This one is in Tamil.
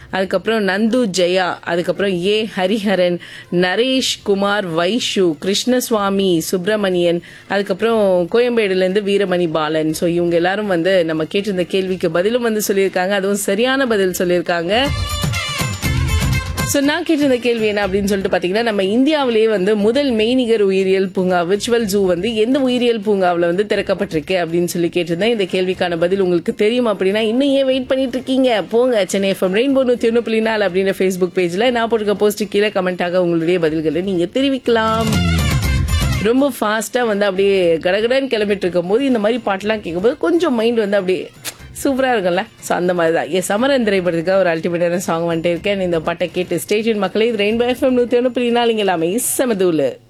அதுக்கப்புறம் நந்து ஜெயா அதுக்கப்புறம் ஏ ஹரிஹரன் நரேஷ் குமார் வைஷு கிருஷ்ணசுவாமி சுப்பிரமணியன் அதுக்கப்புறம் கோயம்பேடுலேருந்து வீரமணி பாலன் ஸோ இவங்க எல்லாரும் வந்து நம்ம கேட்டிருந்த கேள்விக்கு பதிலும் வந்து சொல்லியிருக்காங்க அதுவும் சரியான பதில் சொல்லியிருக்காங்க ஸோ நான் கேட்டிருந்த கேள்வி என்ன அப்படின்னு சொல்லிட்டு பார்த்தீங்கன்னா நம்ம இந்தியாவிலேயே வந்து முதல் மெய்நிகர் உயிரியல் பூங்கா விர்ச்சுவல் ஜூ வந்து எந்த உயிரியல் பூங்காவில் வந்து திறக்கப்பட்டிருக்கு அப்படின்னு சொல்லி கேட்டிருந்தேன் இந்த கேள்விக்கான பதில் உங்களுக்கு தெரியும் அப்படின்னா இன்னும் ஏன் வெயிட் பண்ணிட்டு இருக்கீங்க போங்க சென்னை எஃப்எம் ரெயின்போ நூற்றி ஒன்று புள்ளி நாலு அப்படின்ற ஃபேஸ்புக் பேஜில் நான் போட்டிருக்க போஸ்ட் கீழே கமெண்ட்டாக உங்களுடைய பதில்களை நீங்கள் தெரிவிக்கலாம் ரொம்ப ஃபாஸ்ட்டாக வந்து அப்படியே கடகடன்னு கிளம்பிட்டு இருக்கும்போது இந்த மாதிரி பாட்டெலாம் கேட்கும்போது கொஞ்சம் மைண்ட் வந்து அப்படியே சூப்பராக இருக்கும்ல ஸோ அந்த மாதிரி தான் என் சமரன் திரைப்படத்துக்காக ஒரு அல்டிமேட்டான சாங் வந்துட்டு இருக்கேன் இந்த பாட்டை கேட்டு ஸ்டேஷன் மக்களே இது ரெயின்போ எஃப்எம் நூற்றி ஒன்று புள்ளி நாலு இங்கே எல்லாமே செமதூலு